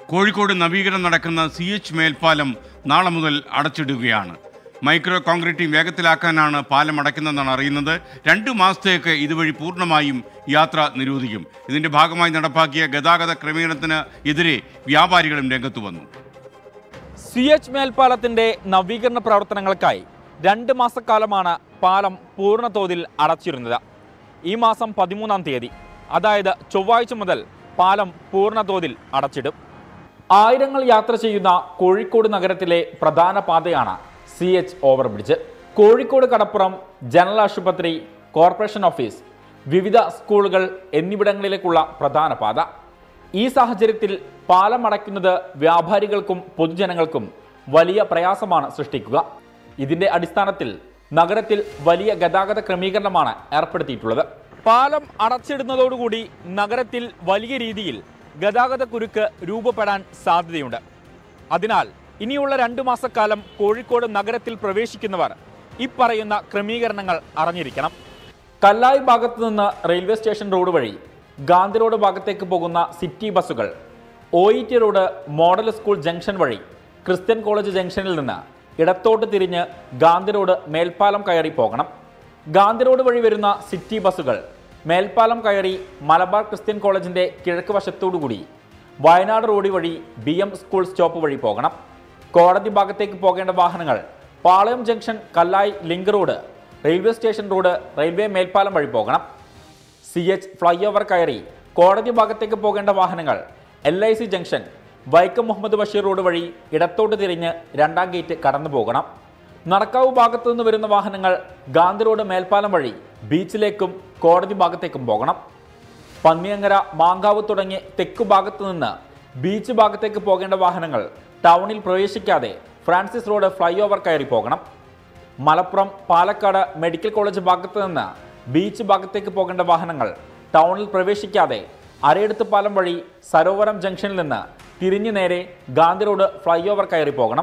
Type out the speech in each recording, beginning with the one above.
കോഴിക്കോട് നവീകരണം നടക്കുന്ന C H മേൽപ്പാലം നാളെ മുതൽ അടച്ചിടുകയാണ് മൈക്രോ കോൺക്രീറ്റിംഗ് വേഗത്തിലാക്കാനാണ് പാലം അടയ്ക്കുന്നതെന്നാണ് അറിയുന്നത് രണ്ട് മാസത്തേക്ക് ഇതുവഴി പൂർണ്ണമായും യാത്ര നിരോധിക്കും ഇതിന്റെ ഭാഗമായി നടപ്പാക്കിയ ഗതാഗത ക്രമീകരണത്തിന് എതിരെ വ്യാപാരികളും രംഗത്തു വന്നു സി എച്ച് മേൽപ്പാലത്തിന്റെ നവീകരണ പ്രവർത്തനങ്ങൾക്കായി രണ്ട് മാസക്കാലമാണ് പാലം പൂർണ്ണ തോതിൽ അടച്ചിരുന്നത് ഈ മാസം പതിമൂന്നാം തീയതി അതായത് ചൊവ്വാഴ്ച മുതൽ പാലം പൂർണ്ണ തോതിൽ അടച്ചിടും ആയിരങ്ങൾ യാത്ര ചെയ്യുന്ന കോഴിക്കോട് നഗരത്തിലെ പ്രധാന പാതയാണ് സി എച്ച് ഓവർബ്രിഡ്ജ് കോഴിക്കോട് കടപ്പുറം ജനറൽ ആശുപത്രി കോർപ്പറേഷൻ ഓഫീസ് വിവിധ സ്കൂളുകൾ എന്നിവിടങ്ങളിലേക്കുള്ള പ്രധാന പാത ഈ സാഹചര്യത്തിൽ പാലം അടയ്ക്കുന്നത് വ്യാപാരികൾക്കും പൊതുജനങ്ങൾക്കും വലിയ പ്രയാസമാണ് സൃഷ്ടിക്കുക ഇതിന്റെ അടിസ്ഥാനത്തിൽ നഗരത്തിൽ വലിയ ഗതാഗത ക്രമീകരണമാണ് ഏർപ്പെടുത്തിയിട്ടുള്ളത് പാലം അടച്ചിടുന്നതോടുകൂടി നഗരത്തിൽ വലിയ രീതിയിൽ ഗതാഗത കുരുക്ക് രൂപപ്പെടാൻ സാധ്യതയുണ്ട് അതിനാൽ ഇനിയുള്ള രണ്ടു മാസക്കാലം കോഴിക്കോട് നഗരത്തിൽ പ്രവേശിക്കുന്നവർ ഇപ്പറയുന്ന ക്രമീകരണങ്ങൾ അറിഞ്ഞിരിക്കണം കല്ലായി ഭാഗത്തു നിന്ന് റെയിൽവേ സ്റ്റേഷൻ റോഡ് വഴി ഗാന്ധി റോഡ് ഭാഗത്തേക്ക് പോകുന്ന സിറ്റി ബസ്സുകൾ O E T road model school junction വഴി ക്രിസ്ത്യൻ കോളേജ് ജംഗ്ഷനിൽ നിന്ന് ഇടത്തോട്ട് തിരിഞ്ഞ് ഗാന്ധി റോഡ് മേൽപ്പാലം കയറി പോകണം ഗാന്ധി റോഡ് വഴി വരുന്ന സിറ്റി ബസ്സുകൾ മേൽപ്പാലം കയറി മലബാർ ക്രിസ്ത്യൻ കോളേജിന്റെ കിഴക്ക് വശത്തോടുകൂടി വയനാട് റോഡ് വഴി ബി എം സ്കൂൾ സ്റ്റോപ്പ് വഴി പോകണം കോടതി ഭാഗത്തേക്ക് പോകേണ്ട വാഹനങ്ങൾ Palayam junction Kallai link road railway station road railway മേൽപ്പാലം വഴി പോകണം സി എച്ച് ഫ്ലൈ ഓവർ കയറി കോടതി ഭാഗത്തേക്ക് പോകേണ്ട വാഹനങ്ങൾ L I C junction Vaikom Muhammad Basheer road വഴി ഇടത്തോട്ട് തിരിഞ്ഞ് രണ്ടാം ഗേറ്റ് കടന്നു പോകണം നടക്കാവ് ഭാഗത്തു നിന്ന് വരുന്ന വാഹനങ്ങൾ ഗാന്ധി റോഡ് മേൽപ്പാലം വഴി ബീച്ചിലേക്കും കോടതി ഭാഗത്തേക്കും പോകണം പന്നിയങ്ങര മാങ്കാവ് തുടങ്ങി തെക്കു ഭാഗത്തു നിന്ന് ബീച്ച് ഭാഗത്തേക്ക് പോകേണ്ട വാഹനങ്ങൾ ടൗണിൽ പ്രവേശിക്കാതെ ഫ്രാൻസിസ് റോഡ് ഫ്ലൈ ഓവർ കയറി പോകണം മലപ്പുറം പാലക്കാട് മെഡിക്കൽ കോളേജ് ഭാഗത്ത് നിന്ന് ബീച്ച് ഭാഗത്തേക്ക് പോകേണ്ട വാഹനങ്ങൾ ടൗണിൽ പ്രവേശിക്കാതെ അരയെടുത്ത് പാലം വഴി സരോവരം ജംഗ്ഷനിൽ നിന്ന് തിരിഞ്ഞു നേരെ ഗാന്ധി റോഡ് ഫ്ലൈ ഓവർ കയറി പോകണം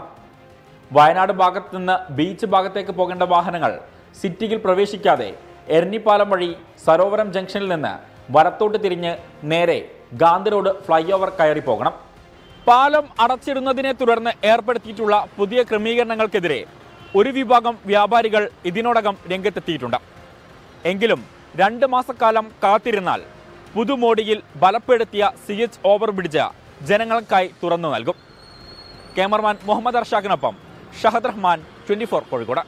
വയനാട് ഭാഗത്ത് നിന്ന് ബീച്ച് ഭാഗത്തേക്ക് പോകേണ്ട വാഹനങ്ങൾ സിറ്റിയിൽ പ്രവേശിക്കാതെ എരഞ്ഞിപ്പാലം വഴി സരോവരം ജംഗ്ഷനിൽ നിന്ന് വലത്തോട്ട് തിരിഞ്ഞ് നേരെ ഗാന്ധി റോഡ് ഫ്ലൈ ഓവർ കയറി പോകണം പാലം അടച്ചിടുന്നതിനെ തുടർന്ന് ഏർപ്പെടുത്തിയിട്ടുള്ള പുതിയ ക്രമീകരണങ്ങൾക്കെതിരെ ഒരു വിഭാഗം വ്യാപാരികൾ ഇതിനോടകം രംഗത്തെത്തിയിട്ടുണ്ട് എങ്കിലും രണ്ട് മാസക്കാലം കാത്തിരുന്നാൽ പുതുമോടിയിൽ ബലപ്പെടുത്തിയ സി എച്ച് ഓവർബ്രിഡ്ജ് ജനങ്ങൾക്കായി തുറന്നു നൽകും ക്യാമറമാൻ മുഹമ്മദ് അർഷാഖിനൊപ്പം ഷഹദ് റഹ്മാൻ ട്വന്റി ഫോർ കോഴിക്കോട്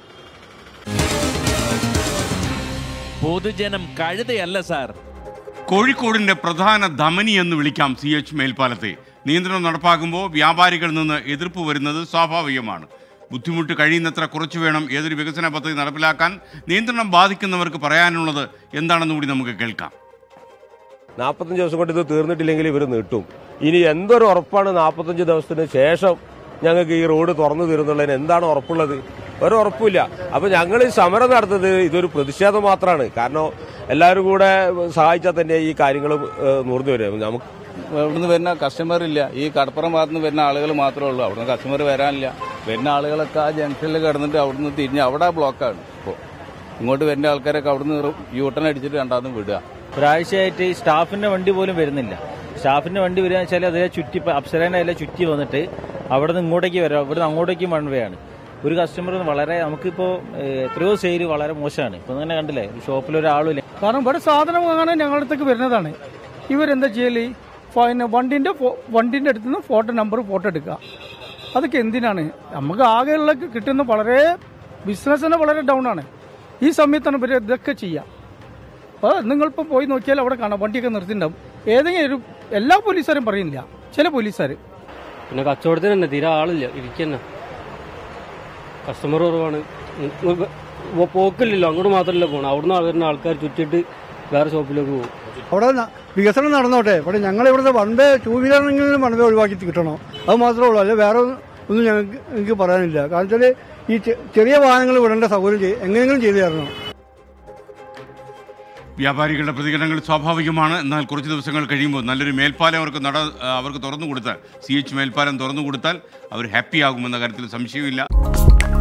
പൊതുജനം കഴുതയല്ല സാർ കോഴിക്കോടിന്റെ പ്രധാന ധമനി എന്ന് വിളിക്കാം സി എച്ച് മേൽപ്പാലത്തെ നിയന്ത്രണം നടപ്പാക്കുമ്പോൾ വ്യാപാരികളിൽ നിന്ന് എതിർപ്പ് വരുന്നത് സ്വാഭാവികമാണ് ബുദ്ധിമുട്ട് കഴിയുന്നത്ര കുറച്ചു വേണം ഏതൊരു വികസന പദ്ധതി നടപ്പിലാക്കാൻ നിയന്ത്രണം ബാധിക്കുന്നവർക്ക് പറയാനുള്ളത് എന്താണെന്ന് കൂടി നമുക്ക് കേൾക്കാം നാൽപ്പത്തഞ്ച് ദിവസം കൊണ്ട് ഇത് തീർന്നിട്ടില്ലെങ്കിൽ ഇവർ നീട്ടും ഇനി എന്തൊരു ഉറപ്പാണ് നാൽപ്പത്തഞ്ച് ദിവസത്തിന് ശേഷം ഞങ്ങൾക്ക് ഈ റോഡ് തുറന്നു തരുന്നുള്ളതിന് എന്താണ് ഉറപ്പുള്ളത് ഒരു ഉറപ്പില്ല അപ്പൊ ഞങ്ങൾ ഈ സമരം നടത്തുന്നത് ഇതൊരു പ്രതിഷേധം മാത്രമാണ് കാരണം എല്ലാവരും കൂടെ സഹായിച്ചാൽ തന്നെ ഈ കാര്യങ്ങൾ നൂർന്നു വരും നമുക്ക് ഇവിടുന്ന് വരുന്ന കസ്റ്റമർ ഇല്ല ഈ കടപ്പുറം ഭാഗത്ത് നിന്ന് വരുന്ന ആളുകൾ മാത്രമേ ഉള്ളൂ അവിടുന്ന് കസ്റ്റമർ വരാനില്ല വരുന്ന ആളുകളൊക്കെ ആ ജംഗ്ഷനിൽ കിടന്നിട്ട് അവിടുന്ന് തിരിഞ്ഞ് അവിടെ ബ്ലോക്കാണ് ഇപ്പോൾ ഇങ്ങോട്ട് വരുന്ന ആൾക്കാരൊക്കെ അവിടുന്ന് യൂട്ടൺ അടിച്ചിട്ട് രണ്ടാമതും വിടുക ഒരാഴ്ചയായിട്ട് ഈ സ്റ്റാഫിന്റെ വണ്ടി പോലും വരുന്നില്ല സ്റ്റാഫിന്റെ വണ്ടി വരിക വെച്ചാൽ അതേ ചുറ്റി അപ്സരേന്റെ അതിലെ ചുറ്റി വന്നിട്ട് അവിടെ നിന്ന് ഇങ്ങോട്ടേക്ക് വരാം ഇവിടുന്ന് അങ്ങോട്ടേക്കും വൺ വേ ആണ് ഒരു കസ്റ്റമർ വളരെ നമുക്കിപ്പോ ഏഹ്, എത്രയോ സെയിൽ വളരെ മോശമാണ് ഇപ്പൊ തന്നെ കണ്ടില്ലേ ഒരു ഷോപ്പിൽ ഒരാളുമില്ല കാരണം ഇവിടെ സാധനം വാങ്ങാൻ ഞങ്ങളുടെ അടുത്തേക്ക് വരുന്നതാണ് ഇവരെന്താ ചെയ്യല് ഫൈൻ വണ്ടിന്റെ ഫോ- വണ്ടിന്റെ അടുത്ത് നിന്ന് ഫോട്ടോ നമ്പർ ഫോട്ടോ എടുക്കുക അതൊക്കെ എന്തിനാണ് നമുക്ക് ആകെയുള്ള കിട്ടുന്ന വളരെ ബിസിനസ് തന്നെ വളരെ ഡൗൺ ആണ് ഈ സമയത്താണ് ഇവർ ഇതൊക്കെ ചെയ്യുക അപ്പോൾ നിങ്ങളിപ്പോൾ പോയി നോക്കിയാൽ അവിടെ കാണാം വണ്ടിയൊക്കെ നിർത്തിണ്ടാവും ഏതെങ്കിലും ഒരു എല്ലാ പോലീസുകാരും പറയുന്നില്ല ചില പോലീസുകാർ പിന്നെ കച്ചവടത്തിന് തന്നെ തീരെ ആളില്ല ഇരിക്കന്നെ കസ്റ്റമർ കുറവാണ് ഉം, ഉം, ഉം, പോക്കില്ലല്ലോ അങ്ങോട്ട് മാത്രമല്ല പോകണം അവിടുന്ന് വരുന്ന ആൾക്കാർ ചുറ്റിട്ട് വേറെ ഷോപ്പിലേക്ക് പോകും അവിടെ ന- വികസനം നടന്നോട്ടെ പക്ഷെ ഞങ്ങൾ ഇവിടുത്തെ വൺ വേ ടൂ വീലറെങ്കിലും വൺ വേ ഒഴിവാക്കി കിട്ടണം അത് മാത്രമേ ഉള്ളൂ അല്ലെ വേറെ ഒന്നും- ഒന്നും ഞങ്ങൾക്ക് എനിക്ക് പറയാനില്ല കാരണം വെച്ചാൽ ഈ ചെ- ചെറിയ വാഹനങ്ങൾ വിടേണ്ട സൗകര്യം ചെയ്- എങ്ങനെയെങ്കിലും ചെയ്തു തരണം വ്യാപാരികളുടെ പ്രതികരണങ്ങൾ സ്വാഭാവികമാണ് എന്നാൽ കുറച്ച് ദിവസങ്ങൾ കഴിയുമ്പോൾ നല്ലൊരു മേൽപ്പാലം അവർക്ക് നട അവർക്ക് തുറന്നു കൊടുത്താൽ സി എച്ച് മേൽപ്പാലം തുറന്നു കൊടുത്താൽ അവർ ഹാപ്പിയാകുമെന്ന കാര്യത്തിൽ സംശയമില്ല